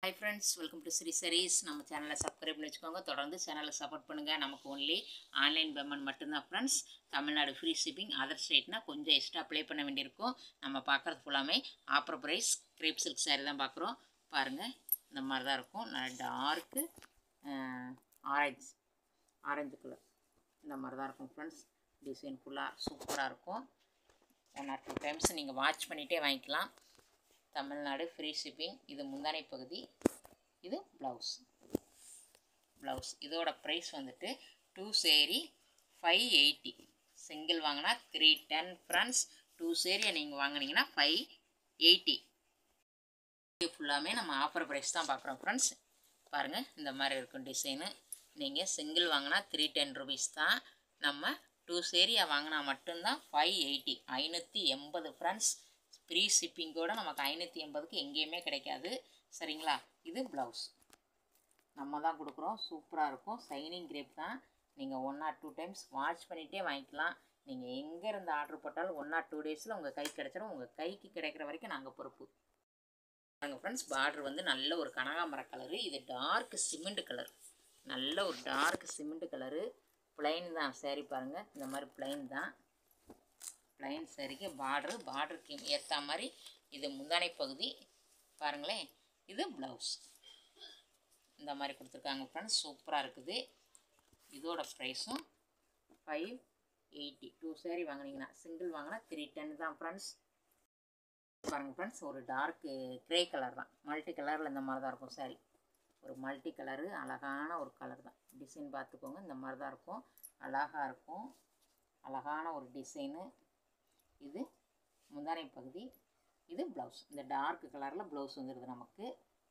high friends welcome to Sri Sarees நம்ம சேனலை subscribe பண்ணி வச்சுக்கோங்க தொடர்ந்து சேனலை சப்போர்ட் பண்ணுங்கள் நமக்கு ஒன்லி ஆன்லைன் பேமெண்ட் மட்டும்தான் friends Tamil Nadu free shipping other ஸ்டேட்னா கொஞ்சம் எக்ஸ்ட்ரா அப்ளை பண்ண வேண்டியிருக்கும் நம்ம பார்க்குறது ஃபுல்லாமே offer price grape silk saree தான் பார்க்குறோம் பாருங்கள் இந்த மாதிரி தான் இருக்கும் நல்ல டார்க்கு ஆரஞ்சு ஆரஞ்சு கலர் இந்த மாதிரி தான் இருக்கும் ஃப்ரெண்ட்ஸ் டிசைன் ஃபுல்லாக சூப்பராக இருக்கும் ஒன் ஆர் டூ டைம்ஸ் நீங்கள் வாட்ச் பண்ணிகிட்டே வாங்கிக்கலாம் தமிழ்நாடு ஃப்ரீ ஷிப்பிங் இது முந்தானை பகுதி இது ப்ளவுஸ் ப்ளவுஸ் இதோட ப்ரைஸ் வந்துட்டு two sari five eighty single வாங்கினா த்ரீ டென் ஃப்ரெண்ட்ஸ் டூ சேரியை நீங்கள் வாங்கினீங்கன்னா ஃபைவ் எயிட்டி இது ஃபுல்லாமே நம்ம ஆஃபர் ப்ரைஸ் தான் பார்க்குறோம் ஃப்ரெண்ட்ஸ் பாருங்கள் இந்த மாதிரி இருக்கும் டிசைனு நீங்கள் சிங்கிள் வாங்கினா த்ரீ டென் ருபீஸ் தான் நம்ம டூ சேரியை வாங்கினா மட்டும்தான் ஃபைவ் எயிட்டி ஐநூற்றி எண்பது ஃப்ரெண்ட்ஸ் ஃப்ரீ ஷிப்பிங்கோட நமக்கு ஐநூற்றி எண்பதுக்கு எங்கேயுமே கிடைக்காது சரிங்களா இது ப்ளவுஸ் நம்ம தான் கொடுக்குறோம் சூப்பராக இருக்கும் சைனிங் கிரேப் தான் நீங்கள் one or two times watch பண்ணிகிட்டே வாங்கிக்கலாம் நீங்கள் எங்கே இருந்து ஆர்டர் போட்டாலும் ஒன் ஆர் டூ டேஸில் உங்கள் கை கிடச்சிடும் உங்கள் கைக்கு கிடைக்கிற வரைக்கும் நாங்கள் பொறுப்பு பாருங்கள் ஃப்ரெண்ட்ஸ் பார்டர் வந்து நல்ல ஒரு கனகாமர கலரு இது டார்க் சிமெண்ட் கலர் நல்ல ஒரு டார்க் சிமெண்ட் கலரு பிளைன் தான் saree பாருங்கள் இந்த மாதிரி பிளைன் தான் பிளைன் சரிக்கு பார்டரு பார்டருக்கு ஏற்ற மாதிரி இது முந்தானை பகுதி பாருங்களேன் இது ப்ளவுஸ் இந்த மாதிரி கொடுத்துருக்காங்க ஃப்ரெண்ட்ஸ் சூப்பராக இருக்குது இதோட ப்ரைஸும் ஃபைவ் எயிட்டி டூ saree வாங்கினீங்கன்னா சிங்கிள் வாங்கினா த்ரீ டென் தான் ஃப்ரெண்ட்ஸ் பாருங்கள் ஃப்ரெண்ட்ஸ் ஒரு டார்க்கு க்ரே கலர் தான் மல்டி கலரில் இந்த மாதிரி தான் இருக்கும் saree ஒரு மல்டி கலரு அழகான ஒரு கலர் தான் டிசைன் பார்த்துக்கோங்க இந்த மாதிரி தான் இருக்கும் அழகாக இருக்கும் அழகான ஒரு டிசைனு இது முந்தானை பகுதி இது ப்ளவுஸ் இந்த டார்க் கலரில் ப்ளவுஸ் வந்துடுது நமக்கு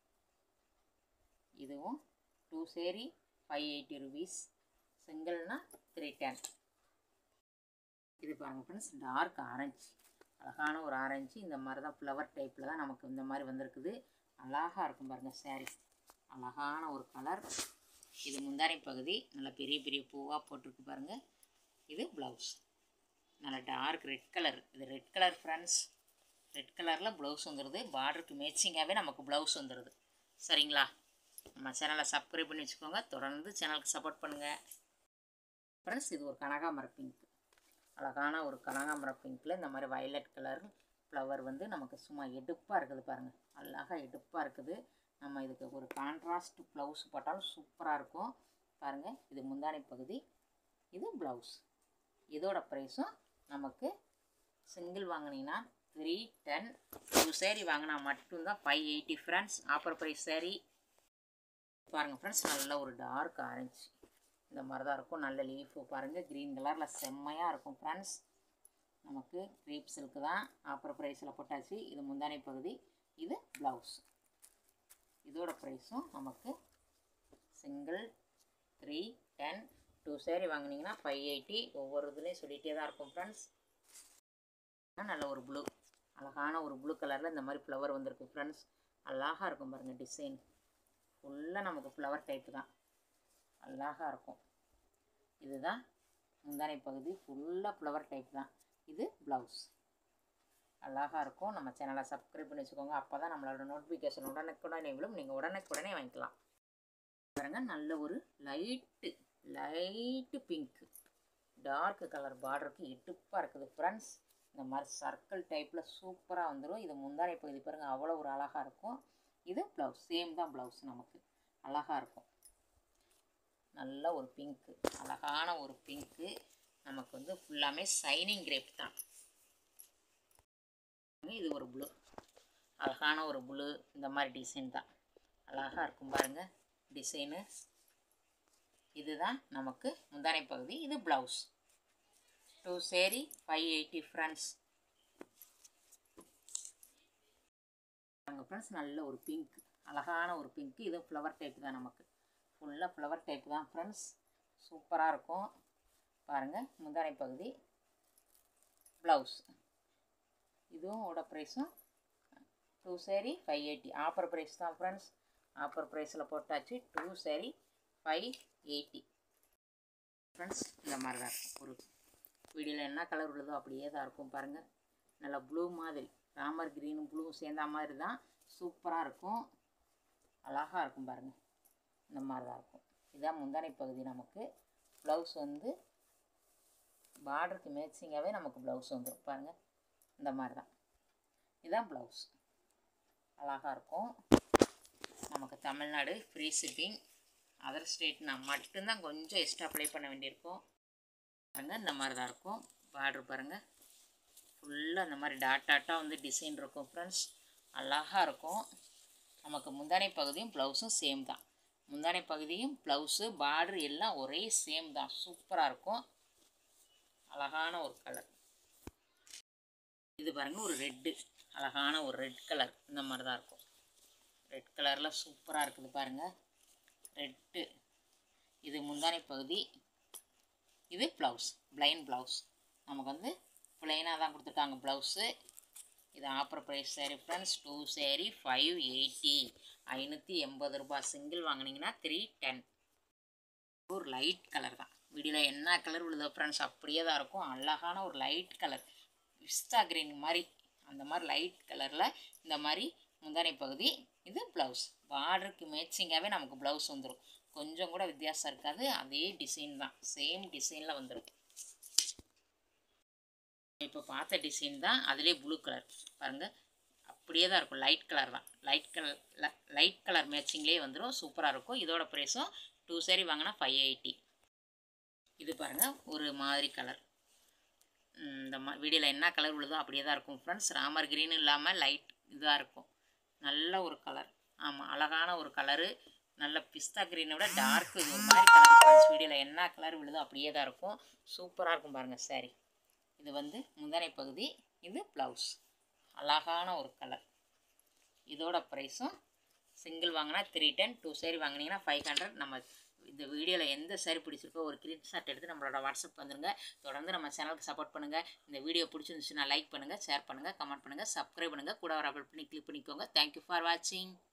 இதுவும் two sari five eighty rupees சிங்கிள்னா த்ரீ டென் இது பாருங்கள் ஃப்ரெண்ட்ஸ் டார்க் ஆரஞ்சு அழகான ஒரு ஆரஞ்சு இந்த மாதிரி தான் ஃப்ளவர் டைப்பில் தான் நமக்கு இந்த மாதிரி வந்திருக்குது அழகாக இருக்கும் பாருங்கள் saree அழகான ஒரு கலர் இது முந்தானை பகுதி நல்ல பெரிய பெரிய பூவாக போட்டிருக்கு பாருங்கள் இது ப்ளவுஸ் நல்ல டார்க் ரெட் கலர் இது ரெட் கலர் ஃப்ரெண்ட்ஸ் ரெட் கலரில் ப்ளவுஸ் வந்துடுது பார்டருக்கு மேட்சிங்காகவே நமக்கு ப்ளவுஸ் வந்துடுது சரிங்களா நம்ம சேனலை சப்ஸ்கிரைப் பண்ணி வச்சுக்கோங்க தொடர்ந்து சேனலுக்கு சப்போர்ட் பண்ணுங்கள் ஃப்ரெண்ட்ஸ் இது ஒரு கனகாமர பிங்க் அழகான ஒரு கனகாமர பிங்க்கில் இந்த மாதிரி வயலட் கலர் ஃப்ளவர் வந்து நமக்கு சும்மா எடுப்பாக இருக்குது பாருங்கள் அழகாக எடுப்பாக இருக்குது நம்ம இதுக்கு ஒரு கான்ட்ராஸ்ட் ப்ளவுஸ் போட்டாலும் சூப்பராக இருக்கும் பாருங்கள் இது முந்தானை பகுதி இது ப்ளவுஸ் இதோட ப்ரைஸும் நமக்கு சிங்கிள் வாங்கினீங்கன்னா த்ரீ டென் டூ சேரீ வாங்கினா மட்டும்தான் five eighty friends offer price sari பாருங்கள் ஃப்ரெண்ட்ஸ் நல்ல ஒரு டார்க் ஆரஞ்சு இந்த மாதிரி தான் இருக்கும் நல்ல லீஃபு பாருங்கள் க்ரீன் கலரில் செம்மையாக இருக்கும் ஃப்ரெண்ட்ஸ் நமக்கு க்ரீப் சில்க்கு தான் ஆஃபர் ப்ரைஸில் போட்டாச்சு இது முந்தானை பகுதி இது ப்ளவுஸ் இதோட ப்ரைஸும் நமக்கு single three ten two sari வாங்கினீங்கன்னா ஃபைவ் எயிட்டி ஒவ்வொரு இதுலேயும் சொல்லிகிட்டே தான் இருக்கும் ஃப்ரெண்ட்ஸ் நல்ல ஒரு ப்ளூ அழகான ஒரு ப்ளூ கலரில் இந்த மாதிரி ஃப்ளவர் வந்திருக்கு ஃப்ரெண்ட்ஸ் அழகாக இருக்கும் பாருங்கள் டிசைன் ஃபுல்லாக நமக்கு ஃப்ளவர் டைப்பு தான் அழகாக இருக்கும் இதுதான் முந்தானை பகுதி ஃபுல்லாக ஃப்ளவர் டைப் தான் இது ப்ளவுஸ் அழகாக இருக்கும் நம்ம சேனலை சப்ஸ்கிரைப் பண்ணி வச்சுக்கோங்க அப்போ தான் நம்மளோட நோட்டிஃபிகேஷன் உடனுக்குடனே விழும் நீங்கள் உடனுக்குடனே வாங்கிக்கலாம் பாருங்க நல்ல ஒரு light light pink dark colour பார்டருக்கு இடுப்பாக இருக்குது ஃப்ரெண்ட்ஸ் இந்த மாதிரி சர்க்கிள் டைப்பில் சூப்பராக வந்துடும் இது முந்தானை பகுதி பாருங்கள் அவ்வளோ ஒரு அழகாக இருக்கும் இது ப்ளவுஸ் சேம் தான் ப்ளவுஸ் நமக்கு அழகாக இருக்கும் நல்ல ஒரு பிங்க்கு அழகான ஒரு பிங்க்கு நமக்கு வந்து ஃபுல்லாமே சைனிங் கிரேப் தான் இது ஒரு ப்ளூ அழகான ஒரு ப்ளூ இந்த மாதிரி டிசைன் தான் அழகாக இருக்கும் பாருங்கள் டிசைனு இதுதான் நமக்கு முந்தானை பகுதி இது blouse two sari five eighty friends friends நல்ல ஒரு பிங்க் அழகான ஒரு பிங்க் இது ஃப்ளவர் டைப் தான் நமக்கு ஃபுல்லாக ஃப்ளவர் டைப் தான் ஃப்ரெண்ட்ஸ் சூப்பராக இருக்கும் பாருங்கள் முந்தானை பகுதி ப்ளவுஸ் இதுவும் ஓட ப்ரைஸும் two sari five eighty offer price தான் ஃப்ரெண்ட்ஸ் ஆஃபர் ப்ரைஸில் போட்டாச்சு two sari five eighty friends இந்த மாதிரி தான் இருக்கும் ஒரு வீடியோவில் என்ன கலர் உள்ளதோ அப்படியே தான் இருக்கும் பாருங்கள் நல்லா ப்ளூ மாதிரி ராமர் க்ரீனும் ப்ளூவும் சேர்ந்த மாதிரி தான் சூப்பராக இருக்கும் அழகாக இருக்கும் பாருங்கள் இந்த மாதிரி தான் இருக்கும் இதான் முந்தானை பகுதி நமக்கு ப்ளவுஸ் வந்து பார்டருக்கு மேட்சிங்காகவே நமக்கு ப்ளவுஸ் வந்துடும் பாருங்கள் இந்த மாதிரி தான் இதுதான் ப்ளவுஸ் அழகாக இருக்கும் நமக்கு தமிழ்நாடு ஃப்ரீ ஷிப்பிங் அதர் ஸ்டேட்னா மட்டும்தான் கொஞ்சம் எக்ஸ்ட்ரா அப்ளை பண்ண வேண்டியிருக்கும் பாருங்கள் இந்த மாதிரி தான் இருக்கும் பார்டர் பாருங்கள் ஃபுல்லாக இந்த மாதிரி டாட் டாட்டாக வந்து டிசைன் இருக்கும் ஃப்ரெண்ட்ஸ் அழகாக இருக்கும் நமக்கு முந்தானை பகுதியும் ப்ளவுஸும் சேம் தான் முந்தானை பகுதியும் ப்ளவுஸு பார்டர் எல்லாம் ஒரே சேம் தான் சூப்பராக இருக்கும் அழகான ஒரு கலர் இது பாருங்கள் ஒரு ரெட்டு அழகான ஒரு ரெட் கலர் இந்த மாதிரி தான் இருக்கும் ரெட் கலரில் சூப்பராக இருக்குது பாருங்கள் ரெட்டு இது முந்தானை பகுதி இது ப்ளவுஸ் பிளைன் ப்ளவுஸ் நமக்கு வந்து பிளைனாக தான் கொடுத்துருக்காங்க ப்ளவுஸு இது offer price sari friends two sari five eighty ஐநூற்றி எண்பது ரூபாய் சிங்கிள் வாங்கினீங்கன்னா த்ரீ டென் ஒரு லைட் கலர் தான் வீடியோவில் என்ன கலர் விழுதோ ஃப்ரெண்ட்ஸ் அப்படியே தான் இருக்கும் அழகான ஒரு லைட் கலர் பிஸ்தா கிரீன் மாதிரி அந்த மாதிரி லைட் கலரில் இந்த மாதிரி முந்தானை பகுதி இது ப்ளவுஸ் பார்டருக்கு மேட்சிங்காகவே நமக்கு ப்ளவுஸ் வந்துடும் கொஞ்சம் கூட வித்தியாசம் இருக்காது அதே டிசைன் தான் சேம் டிசைனில் வந்துடும் இப்போ பார்த்த டிசைன் தான் அதிலே ப்ளூ கலர் பாருங்கள் அப்படியே தான் இருக்கும் லைட் கலர் தான் லைட் கலர் லைட் கலர் மேட்சிங்லேயே வந்துடும் சூப்பராக இருக்கும் இதோட ப்ரைஸும் டூ சாரி வாங்கினா ஃபைவ் எயிட்டி இது பாருங்கள் ஒரு மாதிரி கலர் இந்த மா வீடியோவில் என்ன கலர் விழுதோ அப்படியே தான் இருக்கும் ஃப்ரெண்ட்ஸ் ராமர் க்ரீன் இல்லாமல் லைட் இதாக இருக்கும் நல்ல ஒரு கலர் ஆமாம் அழகான ஒரு கலரு நல்ல பிஸ்தா க்ரீனை விட டார்க் இது ஒரு மாதிரி கலர் ஃப்ரெண்ட்ஸ் வீடியோவில் என்ன கலர் விழுதோ அப்படியே தான் இருக்கும் சூப்பராக இருக்கும் பாருங்கள் சாரி இது வந்து முந்தானை பகுதி இது ப்ளவுஸ் அழகான ஒரு கலர் இதோட ப்ரைஸும் சிங்கிள் வாங்கினா த்ரீ டென் டூ சேரி வாங்கினீங்கன்னா ஃபைவ் ஹண்ட்ரட் நம்ம இந்த வீடியோவில் எந்த சாரி பிடிச்சிருக்கோ ஒரு ஸ்க்ரீன்ஷாட் எடுத்து நம்மளோட வாட்ஸ்அப் வந்துருங்க தொடர்ந்து நம்ம சேனலுக்கு சப்போர்ட் பண்ணுங்கள் இந்த வீடியோ பிடிச்சிருந்துச்சுன்னா லைக் பண்ணுங்கள் ஷேர் பண்ணுங்கள் கமெண்ட் பண்ணுங்கள் சப்ஸ்கிரைப் பண்ணுங்கள் கூட வர பண்ணி கிளிக் பண்ணிக்கோங்க தேங்க்யூ ஃபார் வாட்சிங்